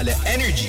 على انرجي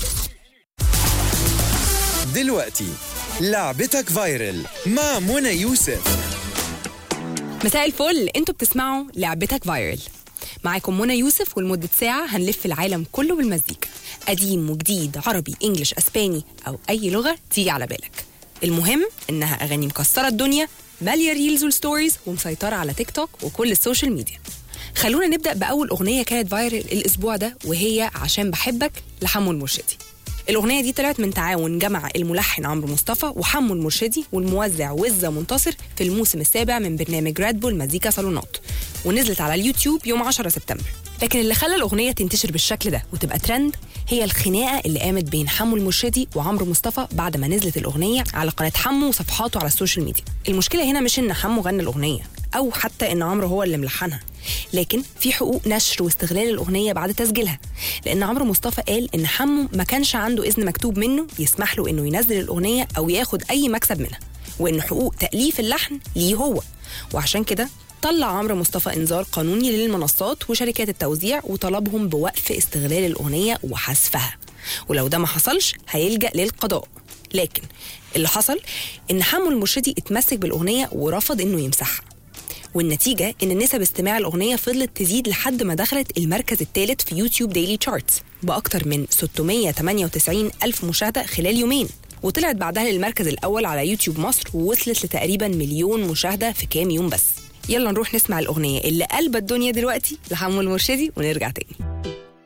دلوقتي لعبتك فايرل مع منى يوسف مساء الفل انتوا بتسمعوا لعبتك فايرل معاكم منى يوسف ولمدة ساعة هنلف العالم كله بالمزيكا قديم وجديد عربي انجلش اسباني او اي لغة تيجي على بالك المهم انها اغاني مكسرة الدنيا مالية ريلز والستوريز ومسيطرة على تيك توك وكل السوشيال ميديا خلونا نبدأ بأول أغنية كانت فايرل الأسبوع ده وهي عشان بحبك لحمو المرشدي الأغنية دي طلعت من تعاون جمع الملحن عمرو مصطفى وحمو المرشدي والموزع وزة منتصر في الموسم السابع من برنامج راد بول مزيكا صالونات ونزلت على اليوتيوب يوم 10 سبتمبر لكن اللي خلى الأغنية تنتشر بالشكل ده وتبقى ترند هي الخناقة اللي قامت بين حمو المرشدي وعمرو مصطفى بعد ما نزلت الأغنية على قناة حمو وصفحاته على السوشيال ميديا المشكلة هنا مش إن حمو غنى الأغنية أو حتى إن عمرو هو اللي ملحنها لكن في حقوق نشر واستغلال الأغنية بعد تسجيلها لأن عمرو مصطفى قال إن حمو ما كانش عنده إذن مكتوب منه يسمح له إنه ينزل الأغنية أو ياخد أي مكسب منها وإن حقوق تأليف اللحن ليه هو وعشان كده طلع عمرو مصطفى انذار قانوني للمنصات وشركات التوزيع وطلبهم بوقف استغلال الاغنيه وحذفها ولو ده ما حصلش هيلجا للقضاء لكن اللي حصل ان حمو المرشدي اتمسك بالاغنيه ورفض انه يمسحها والنتيجة إن نسب استماع الأغنية فضلت تزيد لحد ما دخلت المركز الثالث في يوتيوب ديلي تشارتس بأكتر من 698 ألف مشاهدة خلال يومين وطلعت بعدها للمركز الأول على يوتيوب مصر ووصلت لتقريبا مليون مشاهدة في كام يوم بس يلا نروح نسمع الأغنية اللي قلبت الدنيا دلوقتي لحمو المرشدي ونرجع تاني